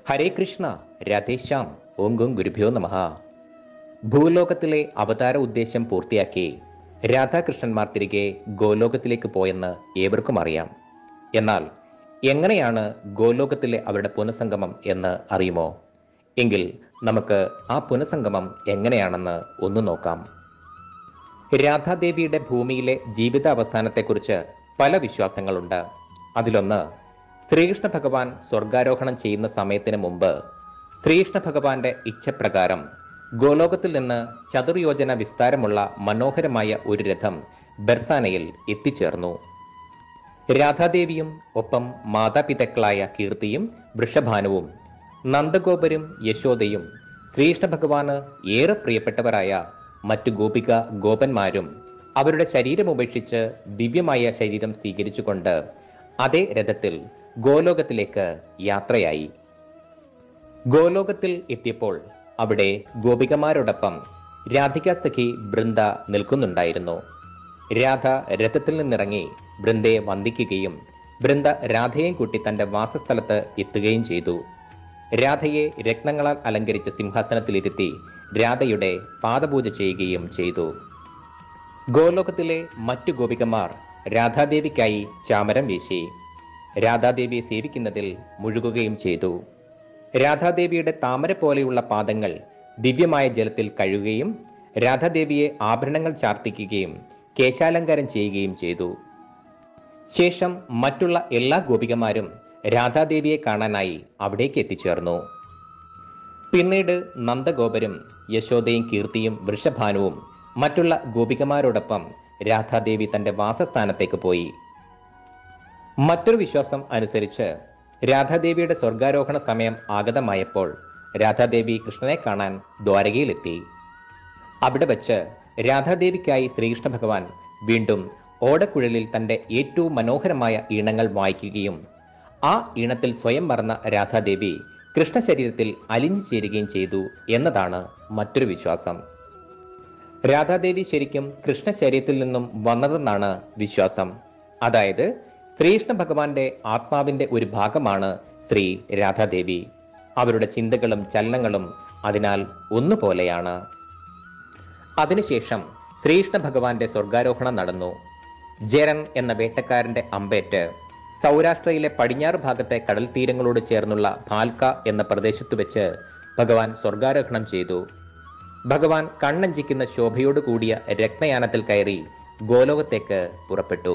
ഹരേ കൃഷ്ണ രാധേശ്യാം ഓം ഗും ഗുരുഭ്യോ നമഃ ഭൂലോകത്തിലെ അവതാര ഉദ്ദേശം പൂർത്തിയാക്കി രാധാകൃഷ്ണന്മാർ തിരികെ ഗോലോകത്തിലേക്ക് പോയെന്ന് ഏവർക്കും അറിയാം എന്നാൽ എങ്ങനെയാണ് ഗോലോകത്തിലെ അവരുടെ പുനഃസംഗമം എന്ന് അറിയുമോ എങ്കിൽ നമുക്ക് ആ പുനഃസംഗമം എങ്ങനെയാണെന്ന് ഒന്ന് നോക്കാം രാധാദേവിയുടെ ഭൂമിയിലെ ജീവിത അവസാനത്തെക്കുറിച്ച് പല വിശ്വാസങ്ങളുണ്ട് അതിലൊന്ന് ശ്രീകൃഷ്ണ ഭഗവാൻ സ്വർഗാരോഹണം ചെയ്യുന്ന സമയത്തിന് മുമ്പ് ശ്രീകൃഷ്ണ ഭഗവാന്റെ ഇച്ഛപ്രകാരം ഗോലോകത്തിൽ നിന്ന് ചതുർയോജന വിസ്താരമുള്ള മനോഹരമായ ഒരു രഥം ബെർസാനയിൽ എത്തിച്ചേർന്നു രാധാദേവിയും ഒപ്പം മാതാപിതാക്കളായ കീർത്തിയും വൃഷഭാനുവും നന്ദഗോപരും യശോദയും ശ്രീകൃഷ്ണ ഭഗവാന് ഏറെ പ്രിയപ്പെട്ടവരായ മറ്റു ഗോപിക ഗോപന്മാരും അവരുടെ ശരീരം ഉപേക്ഷിച്ച് ദിവ്യമായ ശരീരം സ്വീകരിച്ചുകൊണ്ട് അതേ രഥത്തിൽ ഗോലോകത്തിലേക്ക് യാത്രയായി ഗോലോകത്തിൽ എത്തിയപ്പോൾ അവിടെ ഗോപികമാരോടൊപ്പം രാധിക സഖി ബൃന്ദ നിൽക്കുന്നുണ്ടായിരുന്നു രാധ രഥത്തിൽ നിന്നിറങ്ങി ബൃന്ദയെ വന്ദിക്കുകയും ബൃന്ദ രാധയെയും കൂട്ടി തന്റെ വാസസ്ഥലത്ത് എത്തുകയും ചെയ്തു രാധയെ രത്നങ്ങളാൽ അലങ്കരിച്ച സിംഹാസനത്തിലിരുത്തി രാധയുടെ പാദപൂജ ചെയ്യുകയും ചെയ്തു ഗോലോകത്തിലെ മറ്റു ഗോപികമാർ രാധാദേവിക്കായി ചാമരം വീശി രാധാദേവിയെ സേവിക്കുന്നതിൽ മുഴുകുകയും ചെയ്തു രാധാദേവിയുടെ താമര പോലെയുള്ള പാദങ്ങൾ ദിവ്യമായ ജലത്തിൽ കഴുകുകയും രാധാദേവിയെ ആഭരണങ്ങൾ ചാർത്തിക്കുകയും കേശാലങ്കാരം ചെയ്യുകയും ചെയ്തു ശേഷം മറ്റുള്ള എല്ലാ ഗോപികമാരും രാധാദേവിയെ കാണാനായി അവിടേക്ക് എത്തിച്ചേർന്നു പിന്നീട് നന്ദഗോപരും യശോദയും കീർത്തിയും വൃഷഭാനുവും മറ്റുള്ള ഗോപികമാരോടൊപ്പം രാധാദേവി തന്റെ വാസസ്ഥാനത്തേക്ക് പോയി മറ്റൊരു വിശ്വാസം അനുസരിച്ച് രാധാദേവിയുടെ സ്വർഗാരോഹണ സമയം ആഗതമായപ്പോൾ രാധാദേവി കൃഷ്ണനെ കാണാൻ ദ്വാരകയിലെത്തി അവിടെ വച്ച് രാധാദേവിക്കായി ശ്രീകൃഷ്ണ ഭഗവാൻ വീണ്ടും ഓടക്കുഴലിൽ തന്റെ ഏറ്റവും മനോഹരമായ ഈണങ്ങൾ വായിക്കുകയും ആ ഈണത്തിൽ സ്വയം മറന്ന രാധാദേവി കൃഷ്ണ ശരീരത്തിൽ അലിഞ്ഞു ചേരുകയും ചെയ്തു എന്നതാണ് മറ്റൊരു വിശ്വാസം രാധാദേവി ശരിക്കും കൃഷ്ണ ശരീരത്തിൽ നിന്നും വന്നതെന്നാണ് വിശ്വാസം അതായത് ശ്രീകൃഷ്ണ ഭഗവാന്റെ ആത്മാവിന്റെ ഒരു ഭാഗമാണ് ശ്രീ രാധാദേവി അവരുടെ ചിന്തകളും ചലനങ്ങളും അതിനാൽ ഒന്നുപോലെയാണ് അതിനുശേഷം ശ്രീകൃഷ്ണ ഭഗവാന്റെ സ്വർഗാരോഹണം നടന്നു ജരൻ എന്ന വേട്ടക്കാരന്റെ അമ്പേറ്റ് സൗരാഷ്ട്രയിലെ പടിഞ്ഞാറ് ഭാഗത്തെ കടൽ തീരങ്ങളോട് ചേർന്നുള്ള ഭാൽക്ക എന്ന പ്രദേശത്ത് വെച്ച് ഭഗവാൻ സ്വർഗാരോഹണം ചെയ്തു ഭഗവാൻ കണ്ണഞ്ചിക്കുന്ന ശോഭയോട് കൂടിയ രത്നയാനത്തിൽ കയറി ഗോലോകത്തേക്ക് പുറപ്പെട്ടു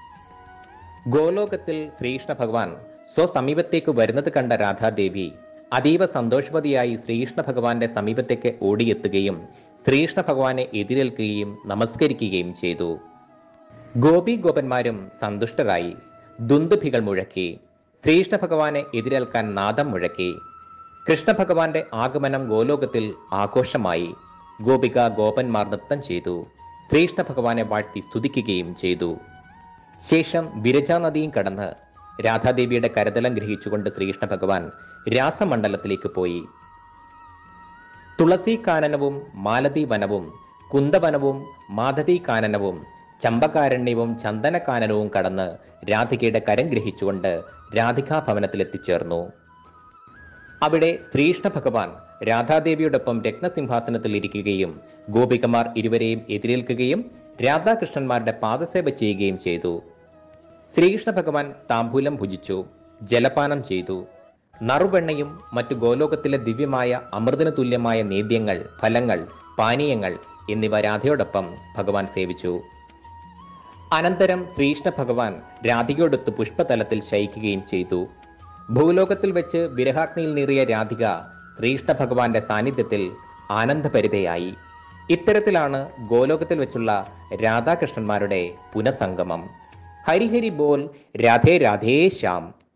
ഗോലോകത്തിൽ ശ്രീകൃഷ്ണ ഭഗവാൻ സ്വസമീപത്തേക്ക് വരുന്നത് കണ്ട രാധാദേവി അതീവ സന്തോഷവതിയായി ശ്രീകൃഷ്ണ ഭഗവാന്റെ സമീപത്തേക്ക് ഓടിയെത്തുകയും ശ്രീകൃഷ്ണ ഭഗവാനെ എതിരേൽക്കുകയും നമസ്കരിക്കുകയും ചെയ്തു ഗോപി ഗോപന്മാരും സന്തുഷ്ടരായി ദുന്ദുഭികൾ മുഴക്കി ശ്രീകൃഷ്ണ ഭഗവാനെ എതിരേൽക്കാൻ നാദം മുഴക്കി കൃഷ്ണ ഭഗവാന്റെ ആഗമനം ഗോലോകത്തിൽ ആഘോഷമായി ഗോപിക ഗോപന്മാർ നൃത്തം ചെയ്തു ശ്രീകൃഷ്ണ ഭഗവാനെ വാഴ്ത്തി സ്തുതിക്കുകയും ചെയ്തു ശേഷം വിരജാ നദിയും കടന്ന് രാധാദേവിയുടെ കരതലം ഗ്രഹിച്ചുകൊണ്ട് ശ്രീകൃഷ്ണ ഭഗവാൻ രാസമണ്ഡലത്തിലേക്ക് പോയി തുളസി കാനനവും മാലതി വനവും കുന്തവനവും മാധവി കാനനവും ചമ്പകാരണ്യവും ചന്ദനകാനനവും കടന്ന് രാധികയുടെ കരം ഗ്രഹിച്ചുകൊണ്ട് രാധികാ ഭവനത്തിൽ എത്തിച്ചേർന്നു അവിടെ ശ്രീകൃഷ്ണ ഭഗവാൻ രാധാദേവിയോടൊപ്പം രത്നസിംഹാസനത്തിൽ ഇരിക്കുകയും ഗോപികമാർ ഇരുവരെയും എതിരേൽക്കുകയും രാധാകൃഷ്ണന്മാരുടെ പാദസേവ ചെയ്യുകയും ചെയ്തു ശ്രീകൃഷ്ണ ഭഗവാൻ താമ്പൂലം ഭുജിച്ചു ജലപാനം ചെയ്തു നറുവെണ്ണയും മറ്റു ഗോലോകത്തിലെ ദിവ്യമായ അമൃതന് തുല്യമായ നേദ്യങ്ങൾ ഫലങ്ങൾ പാനീയങ്ങൾ എന്നിവ രാധയോടൊപ്പം ഭഗവാൻ സേവിച്ചു അനന്തരം ശ്രീകൃഷ്ണ ഭഗവാൻ രാധികയോടൊത്ത് പുഷ്പതലത്തിൽ ശയിക്കുകയും ചെയ്തു ഭൂലോകത്തിൽ വെച്ച് വിരഹാഗ്നിയിൽ നീറിയ രാധിക ശ്രീകൃഷ്ണ ഭഗവാന്റെ സാന്നിധ്യത്തിൽ ആനന്ദഭരിതയായി ഇത്തരത്തിലാണ് ഗോലോകത്തിൽ വെച്ചുള്ള രാധാകൃഷ്ണന്മാരുടെ പുനഃസംഗമം ഹരിഹരി ബോൽ രാധേ രാധേ ശ്യാം